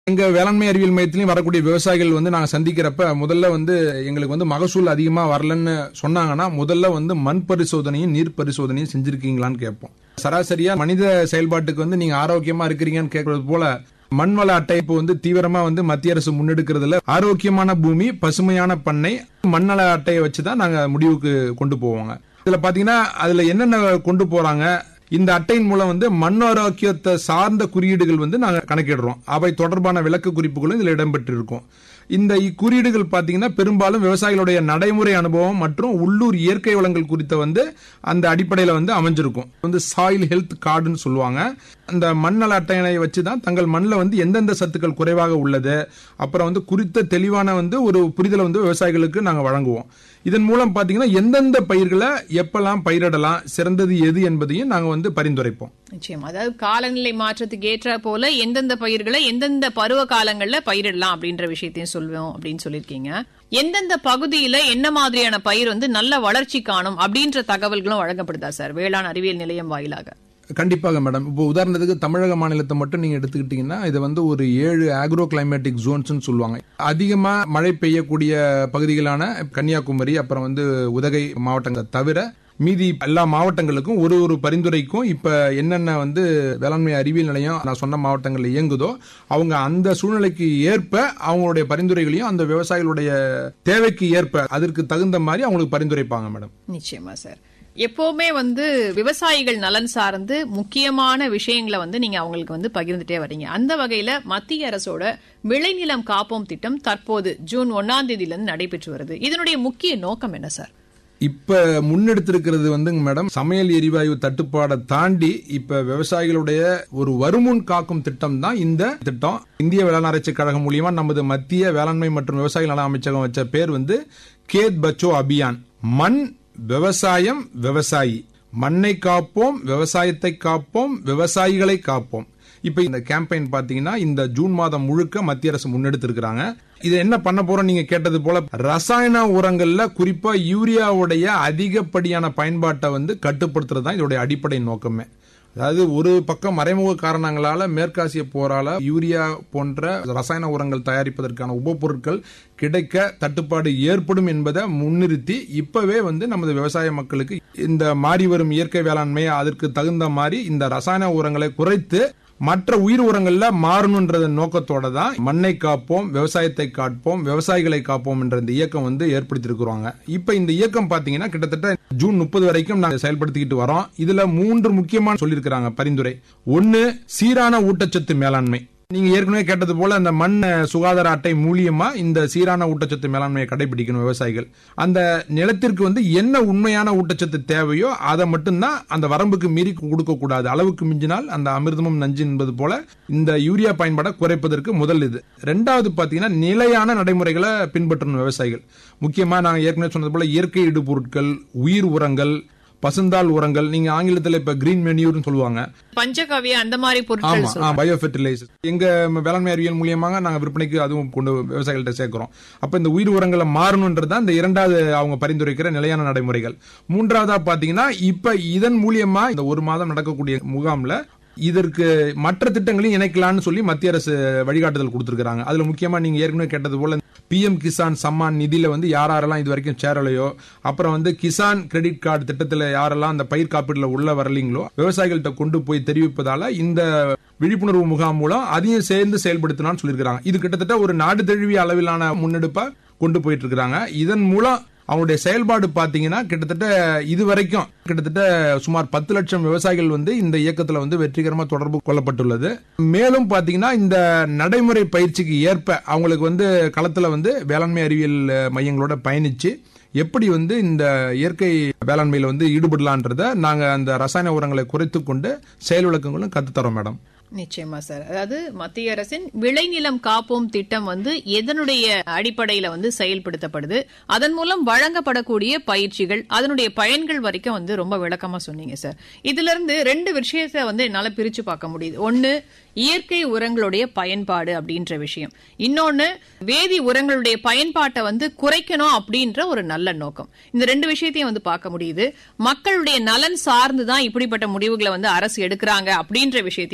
எங்க வேளாண்மை அறிவியல் மையத்திலையும் வரக்கூடிய விவசாயிகள் வந்து நாங்க சந்திக்கிறப்ப முதல்ல வந்து எங்களுக்கு வந்து மகசூல் அதிகமா வரலன்னு சொன்னாங்கன்னா முதல்ல வந்து மண் பரிசோதனையும் நீர் பரிசோதனையும் செஞ்சிருக்கீங்களான்னு கேட்போம் சராசரியா மனித செயல்பாட்டுக்கு வந்து நீங்க ஆரோக்கியமா இருக்கிறீங்கன்னு கேட்கறது போல மண்வள அட்டை இப்போ வந்து தீவிரமா வந்து மத்திய அரசு முன்னெடுக்கிறதுல ஆரோக்கியமான பூமி பசுமையான பண்ணை மண்ணள அட்டையை வச்சுதான் நாங்க முடிவுக்கு கொண்டு போவோங்க இதுல பாத்தீங்கன்னா அதுல என்னென்ன கொண்டு போறாங்க இந்த அட்டையின் மூலம் வந்து மண் ஆரோக்கியத்தை சார்ந்த குறியீடுகள் வந்து நாங்க கணக்கிடுறோம் அவை தொடர்பான விளக்க குறிப்புகளும் இதுல இடம்பெற்றிருக்கும் இந்த குறியீடுகள் பாத்தீங்கன்னா பெரும்பாலும் விவசாயிகளுடைய நடைமுறை அனுபவம் மற்றும் உள்ளூர் இயற்கை வளங்கள் குறித்த வந்து அந்த அடிப்படையில வந்து அமைஞ்சிருக்கும் வந்து சாயில் ஹெல்த் கார்டுன்னு சொல்லுவாங்க அந்த மண்ணல அட்டையினை வச்சு தான் தங்கள் மண்ணில் வந்து எந்தெந்த சத்துக்கள் குறைவாக உள்ளது அப்புறம் வந்து குறித்த தெளிவான வந்து ஒரு புரிதலை வந்து விவசாயிகளுக்கு நாங்கள் வழங்குவோம் இதன் மூலம் பாத்தீங்கன்னா எந்தெந்த பயிர்களை எப்பெல்லாம் பயிரிடலாம் சிறந்தது எது என்பதையும் நாங்க வந்து பரிந்துரைப்போம் நிச்சயம் அதாவது காலநிலை மாற்றத்துக்கு ஏற்ற போல எந்தெந்த பயிர்களை எந்தெந்த பருவ காலங்கள்ல பயிரிடலாம் அப்படின்ற விஷயத்தையும் சொல்லுவோம் அப்படின்னு சொல்லியிருக்கீங்க எந்தெந்த பகுதியில என்ன மாதிரியான பயிர் வந்து நல்ல வளர்ச்சி காணும் அப்படின்ற தகவல்களும் வழங்கப்படுதா சார் வேளாண் அறிவியல் நிலையம் வாயிலாக கண்டிப்பாக மேடம் இப்போ உதாரணத்துக்கு தமிழக மாநிலத்தை மட்டும் நீங்க எடுத்துக்கிட்டீங்கன்னா இது வந்து ஒரு ஏழு ஆக்ரோ கிளைமேட்டிக் ஜோன்ஸ் சொல்லுவாங்க அதிகமா மழை பெய்யக்கூடிய பகுதிகளான கன்னியாகுமரி அப்புறம் வந்து உதகை மாவட்டங்கள் தவிர மீதி எல்லா மாவட்டங்களுக்கும் ஒரு ஒரு பரிந்துரைக்கும் இப்ப என்னென்ன வந்து வேளாண்மை அறிவியல் நிலையம் நான் சொன்ன மாவட்டங்கள்ல இயங்குதோ அவங்க அந்த சூழ்நிலைக்கு ஏற்ப அவங்களுடைய பரிந்துரைகளையும் அந்த விவசாயிகளுடைய தேவைக்கு ஏற்ப அதற்கு தகுந்த மாதிரி அவங்களுக்கு பரிந்துரைப்பாங்க மேடம் நிச்சயமா சார் எப்பவுமே வந்து விவசாயிகள் நலன் சார்ந்து முக்கியமான விஷயங்களை வந்து நீங்க அவங்களுக்கு வந்து பகிர்ந்துட்டே வரீங்க அந்த வகையில மத்திய அரசோட விளைநிலம் காப்போம் திட்டம் தற்போது ஜூன் ஒன்னாம் தேதியில இருந்து நடைபெற்று வருது இதனுடைய முக்கிய நோக்கம் என்ன சார் இப்ப முன்னெடுத்திருக்கிறது வந்துங்க மேடம் சமையல் எரிவாயு தட்டுப்பாடை தாண்டி இப்ப விவசாயிகளுடைய ஒரு வருமுன் காக்கும் திட்டம் தான் இந்த திட்டம் இந்திய வேளாண் ஆராய்ச்சி கழகம் மூலியமா நமது மத்திய வேளாண்மை மற்றும் விவசாய நல அமைச்சகம் வச்ச பேர் வந்து கேத் பச்சோ அபியான் மண் விவசாயம் விவசாயி மண்ணை காப்போம் விவசாயத்தை காப்போம் விவசாயிகளை காப்போம் இப்ப இந்த கேம்பெயின் பாத்தீங்கன்னா இந்த ஜூன் மாதம் முழுக்க மத்திய அரசு முன்னெடுத்திருக்கிறாங்க இது என்ன பண்ண போறோம் நீங்க கேட்டது போல ரசாயன உரங்கள்ல குறிப்பா யூரியாவுடைய அதிகப்படியான பயன்பாட்டை வந்து கட்டுப்படுத்துறது தான் இதோடைய அடிப்படை நோக்கமே அதாவது ஒரு பக்கம் மறைமுக காரணங்களால மேற்காசிய போரால யூரியா போன்ற ரசாயன உரங்கள் தயாரிப்பதற்கான உபப்பொருட்கள் கிடைக்க தட்டுப்பாடு ஏற்படும் என்பதை முன்னிறுத்தி இப்பவே வந்து நமது விவசாய மக்களுக்கு இந்த மாறி வரும் இயற்கை வேளாண்மை அதற்கு தகுந்த மாதிரி இந்த ரசாயன உரங்களை குறைத்து மற்ற உயிர் உரங்கள்ல மாறணும்ன்ற நோக்கத்தோட தான் மண்ணை காப்போம் விவசாயத்தை காப்போம் விவசாயிகளை காப்போம் என்ற இந்த இயக்கம் வந்து ஏற்படுத்தியிருக்கிறாங்க இப்ப இந்த இயக்கம் பாத்தீங்கன்னா கிட்டத்தட்ட ஜூன் முப்பது வரைக்கும் நாங்க செயல்படுத்திக்கிட்டு வரோம் இதுல மூன்று முக்கியமான சொல்லியிருக்கிறாங்க பரிந்துரை ஒன்னு சீரான ஊட்டச்சத்து மேலாண்மை நீங்க ஏற்கனவே கேட்டது போல அந்த மண் சுகாதார அட்டை மூலியமா இந்த சீரான ஊட்டச்சத்து மேலாண்மையை கடைபிடிக்கணும் விவசாயிகள் அந்த நிலத்திற்கு வந்து என்ன உண்மையான ஊட்டச்சத்து தேவையோ அதை மட்டும்தான் அந்த வரம்புக்கு மீறி கொடுக்க கூடாது அளவுக்கு மிஞ்சினால் அந்த அமிர்தமும் நஞ்சு என்பது போல இந்த யூரியா பயன்பாடை குறைப்பதற்கு முதல் இது ரெண்டாவது பாத்தீங்கன்னா நிலையான நடைமுறைகளை பின்பற்றணும் விவசாயிகள் முக்கியமா நாங்க ஏற்கனவே சொன்னது போல இயற்கை இடுபொருட்கள் உயிர் உரங்கள் பசுந்தாள் உரங்கள் நீங்க ஆங்கிலத்தில் இப்ப கிரீன் மெனியூர்னு சொல்லுவாங்க பஞ்சகவிய அந்த மாதிரி பொருட்கள் ஆமா பயோ ஃபெர்டிலைசர் எங்க வேளாண்மை அறிவியல் மூலியமாக நாங்க விற்பனைக்கு அதுவும் கொண்டு விவசாயிகள்ட்ட சேர்க்கிறோம் அப்ப இந்த உயிர் உரங்களை மாறணும்ன்றது தான் இந்த இரண்டாவது அவங்க பரிந்துரைக்கிற நிலையான நடைமுறைகள் மூன்றாவதா பாத்தீங்கன்னா இப்ப இதன் மூலியமா இந்த ஒரு மாதம் நடக்கக்கூடிய முகாம்ல இதற்கு மற்ற திட்டங்களையும் இணைக்கலாம்னு சொல்லி மத்திய அரசு வழிகாட்டுதல் கொடுத்திருக்காங்க அதுல முக்கியமா நீங்க ஏற்கனவே கேட்டது போல பிஎம் கிசான் சம்மான் நிதியில வந்து யார் யாரெல்லாம் இது வரைக்கும் சேரலையோ அப்புறம் வந்து கிசான் கிரெடிட் கார்டு திட்டத்துல யாரெல்லாம் அந்த பயிர் காப்பீடுல உள்ள வரலீங்களோ விவசாயிகள்கிட்ட கொண்டு போய் தெரிவிப்பதால இந்த விழிப்புணர்வு முகாம் மூலம் அதையும் சேர்ந்து செயல்படுத்தணும்னு சொல்லியிருக்காங்க இது கிட்டத்தட்ட ஒரு நாடு தழுவிய அளவிலான முன்னெடுப்பா கொண்டு போயிட்டு இருக்காங்க இதன் மூலம் அவங்களுடைய செயல்பாடு பாத்தீங்கன்னா கிட்டத்தட்ட இது வரைக்கும் கிட்டத்தட்ட சுமார் பத்து லட்சம் விவசாயிகள் வந்து இந்த இயக்கத்துல வந்து வெற்றிகரமா தொடர்பு கொள்ளப்பட்டுள்ளது மேலும் பாத்தீங்கன்னா இந்த நடைமுறை பயிற்சிக்கு ஏற்ப அவங்களுக்கு வந்து களத்துல வந்து வேளாண்மை அறிவியல் மையங்களோட பயணிச்சு எப்படி வந்து இந்த இயற்கை வேளாண்மையில வந்து ஈடுபடலான்றத நாங்க அந்த ரசாயன உரங்களை குறைத்து கொண்டு செயல் விளக்கங்களும் கத்துத்தரோம் மேடம் நிச்சயமா சார் அதாவது மத்திய அரசின் விளைநிலம் காப்போம் திட்டம் வந்து எதனுடைய அடிப்படையில வந்து செயல்படுத்தப்படுது அதன் மூலம் வழங்கப்படக்கூடிய பயிற்சிகள் அதனுடைய பயன்கள் வரைக்கும் வந்து ரொம்ப விளக்கமா சொன்னீங்க சார் இதுல இருந்து ரெண்டு விஷயத்த வந்து என்னால பிரிச்சு பார்க்க முடியுது ஒன்னு இயற்கை உரங்களுடைய பயன்பாடு அப்படின்ற விஷயம் இன்னொன்னு வேதி உரங்களுடைய பயன்பாட்டை வந்து குறைக்கணும் அப்படின்ற ஒரு நல்ல நோக்கம் இந்த ரெண்டு விஷயத்தையும் வந்து பார்க்க முடியுது மக்களுடைய நலன் சார்ந்துதான் இப்படிப்பட்ட முடிவுகளை வந்து அரசு எடுக்கிறாங்க அப்படின்ற விஷயத்தையும் புரிஞ்சுக்க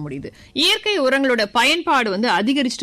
முடியுது இயற்கை உரங்களோட பயன்பாடு வந்து அதிகரிச்சுட்டு